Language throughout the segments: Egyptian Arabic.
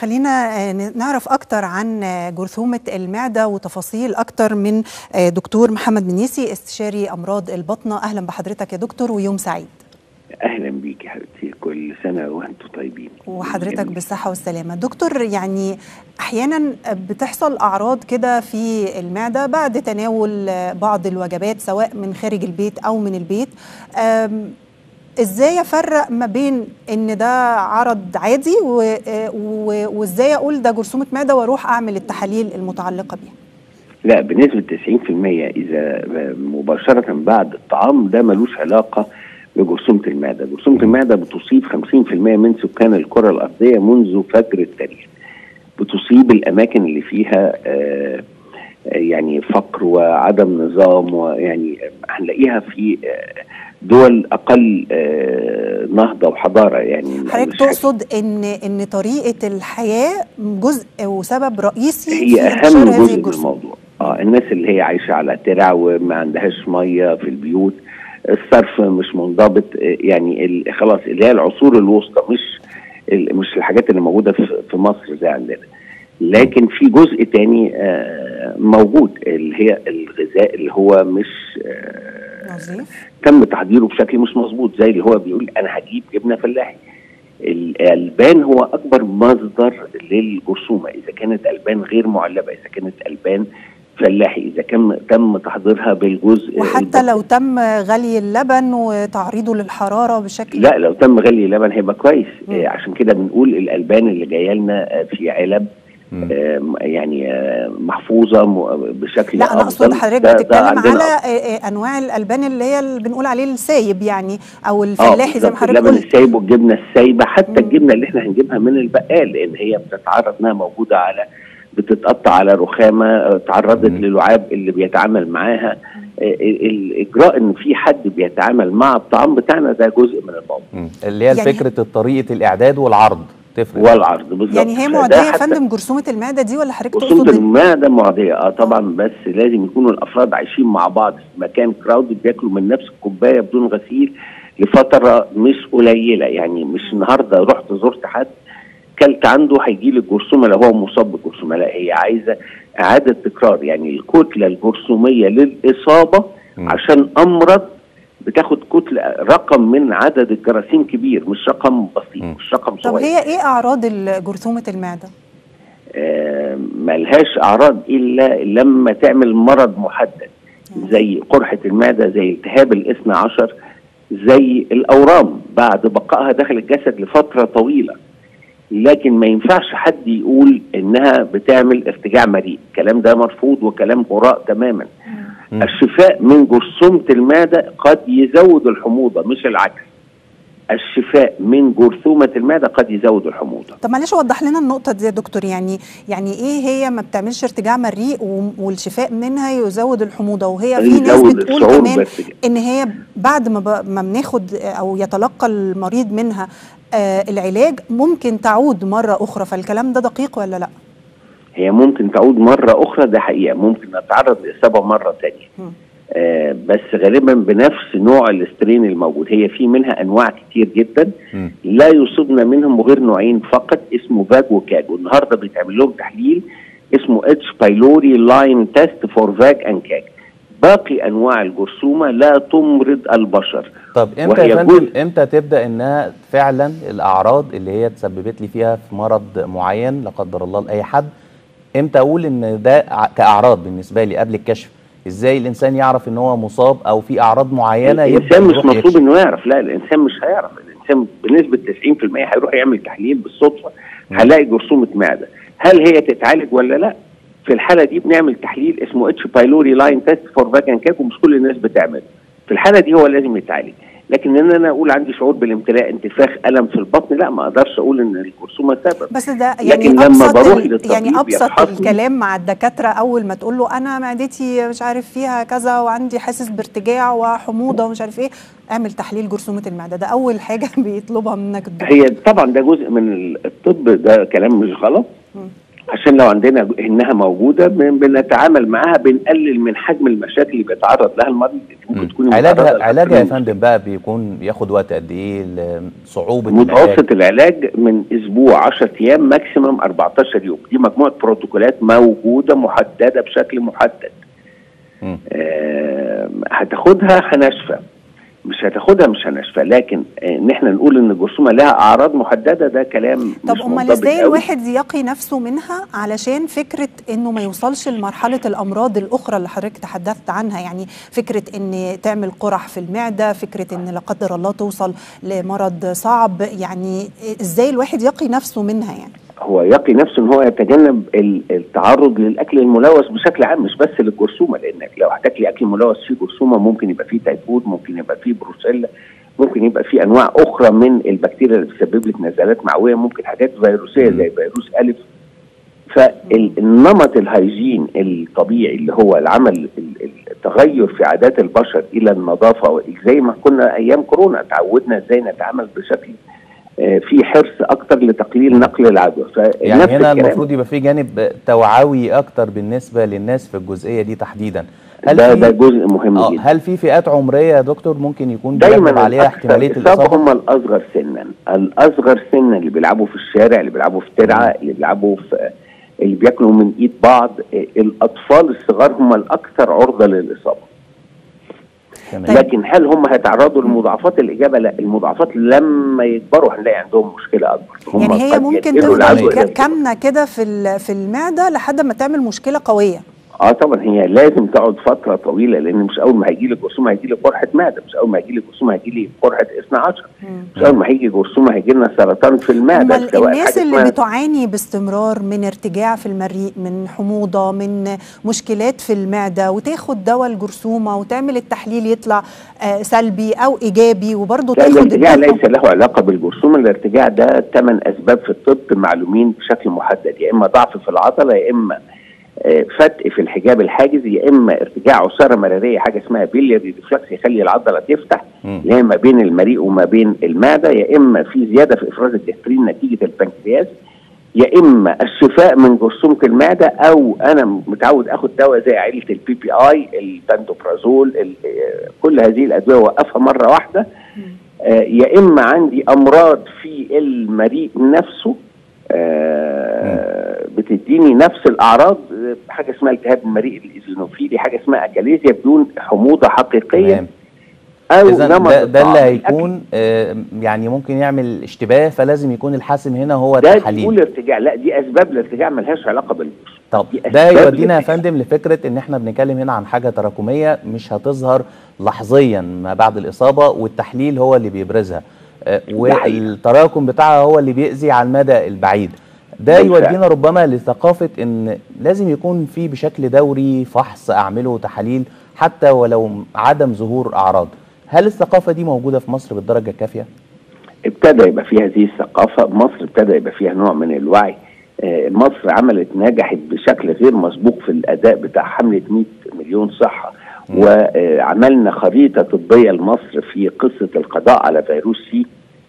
خلينا نعرف أكتر عن جرثومة المعدة وتفاصيل أكتر من دكتور محمد منيسي استشاري أمراض البطنة أهلا بحضرتك يا دكتور ويوم سعيد اهلا بيك يا حبيبتي كل سنه وانتم طيبين وحضرتك بالصحه والسلامه دكتور يعني احيانا بتحصل اعراض كده في المعده بعد تناول بعض الوجبات سواء من خارج البيت او من البيت ازاي افرق ما بين ان ده عرض عادي وازاي اقول ده جرثومه معده واروح اعمل التحاليل المتعلقه بيها لا بنسبه 90% اذا مباشره بعد الطعام ده ملوش علاقه بجرثومه المعده، جرثومه المعده بتصيب 50% من سكان الكره الارضيه منذ فجر التاريخ. بتصيب الاماكن اللي فيها آه يعني فقر وعدم نظام ويعني هنلاقيها في آه دول اقل آه نهضه وحضاره يعني حضرتك تقصد ان ان طريقه الحياه جزء وسبب رئيسي هي اهم جزء من الموضوع اه الناس اللي هي عايشه على ترع وما عندهاش ميه في البيوت الصرف مش منضبط يعني خلاص اللي هي العصور الوسطى مش مش الحاجات اللي موجوده في مصر زي عندنا لكن في جزء تاني موجود اللي هي الغذاء اللي هو مش تم تحضيره بشكل مش مظبوط زي اللي هو بيقول انا هجيب جبنه فلاحي الالبان هو اكبر مصدر للجرثومه اذا كانت البان غير معلبه اذا كانت البان فلاحي اذا كان تم تحضيرها بالجزء وحتى البطن. لو تم غلي اللبن وتعريضه للحراره بشكل لا لو تم غلي اللبن هيبقى كويس آه عشان كده بنقول الالبان اللي جايه لنا في علب آه يعني آه محفوظه بشكل لا انا اقصد حضرتك بتتكلم على آه انواع الالبان اللي هي اللي بنقول عليه السايب يعني او الفلاحي زي ما حضرتك اللبن السايب والجبنه السايبه حتى مم. الجبنه اللي احنا هنجيبها من البقال لان هي بتتعرض انها موجوده على بتتقطع على رخامه تعرضت للعاب اللي بيتعامل معاها الاجراء ان في حد بيتعامل مع الطعام بتاعنا ده جزء من الموضوع اللي هي يعني فكره طريقه الاعداد والعرض تفرق والعرض بالظبط يعني هي معديه يا فندم جرثومه المعده دي ولا حضرتك تقصد جرثومه المعده معديه اه طبعا بس لازم يكونوا الافراد عايشين مع بعض في مكان كراود بياكلوا من نفس الكوبايه بدون غسيل لفتره مش قليله يعني مش النهارده رحت زرت حد كلت عنده هيجي لي الجرثومه لو هو مصاب بالجرثومه لا هي عايزه اعاده تكرار يعني الكتله الجرثوميه للاصابه م. عشان امرض بتاخد كتله رقم من عدد الجراثيم كبير مش رقم بسيط م. مش رقم صغير طب هي ايه اعراض جرثومه المعده؟ آه ملهاش اعراض الا لما تعمل مرض محدد م. زي قرحه المعده زي التهاب الاثنى عشر زي الاورام بعد بقائها داخل الجسد لفتره طويله لكن ما ينفعش حد يقول انها بتعمل ارتجاع مريء الكلام ده مرفوض وكلام هراء تماما م. الشفاء من جرثومه المعده قد يزود الحموضه مش العكس الشفاء من جرثومه المعده قد يزود الحموضه طب معلش وضح لنا النقطه دي يا دكتور يعني يعني ايه هي ما بتعملش ارتجاع مريء والشفاء منها يزود الحموضه وهي في ناس بتقول كمان ان هي بعد ما ما بناخد او يتلقى المريض منها آه العلاج ممكن تعود مرة أخرى فالكلام ده دقيق ولا لا؟ هي ممكن تعود مرة أخرى ده حقيقة ممكن نتعرض لإصابة مرة تانية آه بس غالبا بنفس نوع الاسترين الموجود هي في منها أنواع كتير جدا م. لا يصيبنا منهم غير نوعين فقط اسمه فاج وكاج والنهارده بيتعمل لهم تحليل اسمه اتش بايلوري لاين تيست فور فاج اند كاج باقي انواع الجرثومه لا تمرض البشر طب امتى يا فندم امتى تبدا انها فعلا الاعراض اللي هي تسببت لي فيها في مرض معين لا قدر الله لاي حد امتى اقول ان ده كاعراض بالنسبه لي قبل الكشف ازاي الانسان يعرف ان هو مصاب او في اعراض معينه الانسان مش مطلوب انه يعرف لا الانسان مش هيعرف الانسان بنسبه 90% هيروح يعمل تحليل بالصدفه هلاقي جرثومه معده هل هي تتعالج ولا لا في الحاله دي بنعمل تحليل اسمه اتش بايلوري لاين تيست فور فاكن كاك ومش كل الناس بتعمله في الحاله دي هو لازم يتعالج لكن ان انا اقول عندي شعور بالامتلاء انتفاخ الم في البطن لا ما اقدرش اقول ان الجرثومه سبب بس ده يعني لكن لما بروح يعني ابسط الكلام مع الدكاتره اول ما تقول له انا معدتي مش عارف فيها كذا وعندي حاسس بارتجاع وحموضه ومش عارف ايه اعمل تحليل جرثومه المعده ده اول حاجه بيطلبها منك الدكتور هي طبعا ده جزء من الطب ده كلام مش غلط عشان لو عندنا انها موجوده بنتعامل معاها بنقلل من حجم المشاكل اللي بيتعرض لها المريض ممكن تكون علاجها علاجها يا فندم بقى بيكون ياخد وقت قد ايه صعوبه متوسط العلاج من اسبوع 10 ايام ماكسيمم 14 يوم دي مجموعه بروتوكولات موجوده محدده بشكل محدد آه هتاخدها هنشفى مش هتاخدها مش هنشفى لكن ان احنا نقول ان الجرثومه لها اعراض محدده ده كلام طب امال ازاي الواحد يقي نفسه منها علشان فكره انه ما يوصلش لمرحله الامراض الاخرى اللي حضرتك تحدثت عنها يعني فكره ان تعمل قرح في المعده فكره ان لا قدر الله توصل لمرض صعب يعني ازاي الواحد يقي نفسه منها يعني هو يقي نفسه ان هو يتجنب التعرض للاكل الملوث بشكل عام مش بس للجرثومه لانك لو هتاكلي اكل ملوث فيه جرثومه ممكن يبقى فيه تيفود ممكن يبقى فيه بروسيلا ممكن يبقى فيه انواع اخرى من البكتيريا اللي بتسبب لك نزلات معويه ممكن حاجات فيروسيه زي فيروس الف فالنمط الهيجين الطبيعي اللي هو العمل التغير في عادات البشر الى النظافه زي ما كنا ايام كورونا تعودنا ازاي نتعامل بشكل في حرص اكتر لتقليل نقل العدوى يعني هنا المفروض يبقى في جانب توعوي اكتر بالنسبه للناس في الجزئيه دي تحديدا هل ده ده جزء مهم آه جدا هل في فئات عمريه يا دكتور ممكن يكون دايما عليها احتماليه الاصابه هم الاصغر سنا الاصغر سنا اللي بيلعبوا في الشارع اللي بيلعبوا في ترعه اللي بيلعبوا في اللي بياكلوا من ايد بعض الاطفال الصغار هم الاكثر عرضه للاصابه طيب. لكن هل هم هيتعرضوا لمضاعفات الاجابه لا المضاعفات لما يكبروا هنلاقي عندهم مشكله اكبر هم يعني هي ممكن تفضل كامنه كده في في المعده لحد ما تعمل مشكله قويه اه طبعا هي لازم تقعد فتره طويله لان مش اول ما هيجي لك جرثومه هيجي لك قرحه معده مش اول ما هيجي لك جرثومه هيجي لي قرحه 12 مش اول ما هيجي جرثومه هيجي لنا سرطان في المعده الناس اللي بتعاني باستمرار من ارتجاع في المريء من حموضه من مشكلات في المعده وتاخد دواء الجرثومه وتعمل التحليل يطلع آه سلبي او ايجابي وبرضه تاخد الارتجاع ليس له علاقه بالجرثومه الارتجاع ده ثمان اسباب في الطب معلومين بشكل محدد يا اما ضعف في العضله يا اما فتق في الحجاب الحاجز يا اما ارتجاع عساره مراريه حاجه اسمها بيلياري ريفلكس يخلي العضله تفتح اللي هي ما بين المريء وما بين المعده يا اما في زياده في افراز الدهترين نتيجه البنكرياس يا اما الشفاء من جرثومه المعده او انا متعود اخد دواء زي عيله البي بي اي الباندوبرازول كل هذه الادويه اوقفها مره واحده يا اما عندي امراض في المريء نفسه آه بتديني نفس الاعراض حاجه اسمها التهاب المريء الايزينوفيلي حاجه اسمها اكاليزيا بدون حموضه حقيقيه تمام. او ده, ده اللي هيكون آه يعني ممكن يعمل اشتباه فلازم يكون الحاسم هنا هو ده التحاليل تقول ارتجاع لا دي اسباب الارتجاع ملهاش علاقه بالجسم طب ده يودينا يا فندم لفكره ان احنا بنتكلم هنا عن حاجه تراكميه مش هتظهر لحظيا ما بعد الاصابه والتحليل هو اللي بيبرزها والتراكم بتاعها هو اللي بيأذي على المدى البعيد ده يودينا ربما لثقافة ان لازم يكون في بشكل دوري فحص اعمله تحاليل حتى ولو عدم ظهور اعراض هل الثقافة دي موجودة في مصر بالدرجة الكافية؟ ابتدى يبقى فيها هذه الثقافة مصر ابتدى يبقى فيها نوع من الوعي مصر عملت نجحت بشكل غير مسبوق في الاداء بتاع حملة 100 مليون صحة وعملنا خريطة طبية لمصر في قصة القضاء على فيروس سي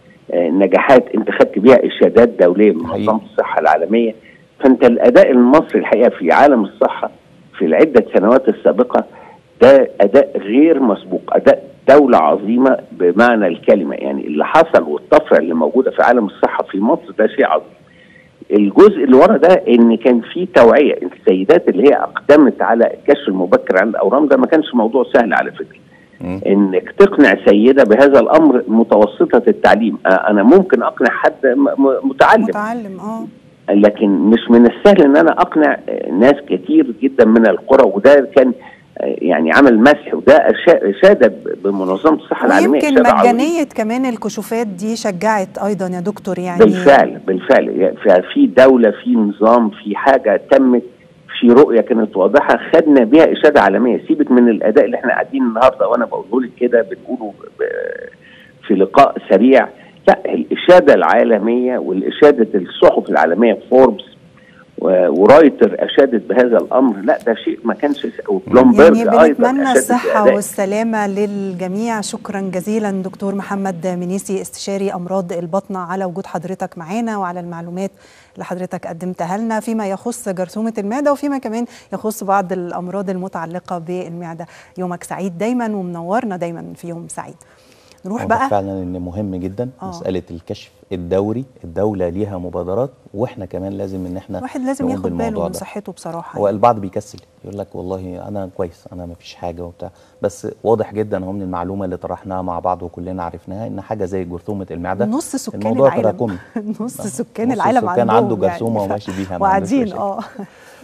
نجاحات انت خدت بيها اشادات دوليه من منظمه الصحه العالميه فانت الاداء المصري الحقيقه في عالم الصحه في العده سنوات السابقه ده اداء غير مسبوق اداء دوله عظيمه بمعنى الكلمه يعني اللي حصل والطفره اللي موجوده في عالم الصحه في مصر ده شيء عظيم الجزء اللي ورا ده ان كان في توعيه السيدات اللي هي اقدمت على الكشف المبكر عن الاورام ده ما كانش موضوع سهل على فكره انك تقنع سيده بهذا الامر متوسطه التعليم انا ممكن اقنع حد متعلم متعلم اه لكن مش من السهل ان انا اقنع ناس كتير جدا من القرى وده كان يعني عمل مسح وده اشاد بمنظمه الصحه العالميه يمكن مجانيه كمان الكشوفات دي شجعت ايضا يا دكتور يعني بالفعل بالفعل في دوله في نظام في حاجه تمت في رؤيه كانت واضحه خدنا بيها اشاده عالميه سيبك من الاداء اللي احنا قاعدين النهارده وانا بقوله لك كده بنقوله في لقاء سريع لا الاشاده العالميه والاشاده الصحف العالميه فوربس ورايتر اشادت بهذا الامر لا ده شيء ما كانش بلومبرج يعني بنتمنى الصحه والسلامه للجميع شكرا جزيلا دكتور محمد منيسي استشاري امراض البطنه على وجود حضرتك معانا وعلى المعلومات اللي حضرتك قدمتها لنا فيما يخص جرثومه المعده وفيما كمان يخص بعض الامراض المتعلقه بالمعده يومك سعيد دايما ومنورنا دايما في يوم سعيد نروح بقى فعلا ان مهم جدا أوه. مساله الكشف الدوري الدوله ليها مبادرات واحنا كمان لازم ان احنا الواحد لازم ياخد باله من صحته بصراحه هو البعض بيكسل يقول لك والله انا كويس انا ما فيش حاجه وبتاع بس واضح جدا اهو من المعلومه اللي طرحناها مع بعض وكلنا عرفناها ان حاجه زي جرثومه المعده نص سكان العالم نص سكان العالم نص سكان عنده جرثومه يعني وماشي بيها وقاعدين اه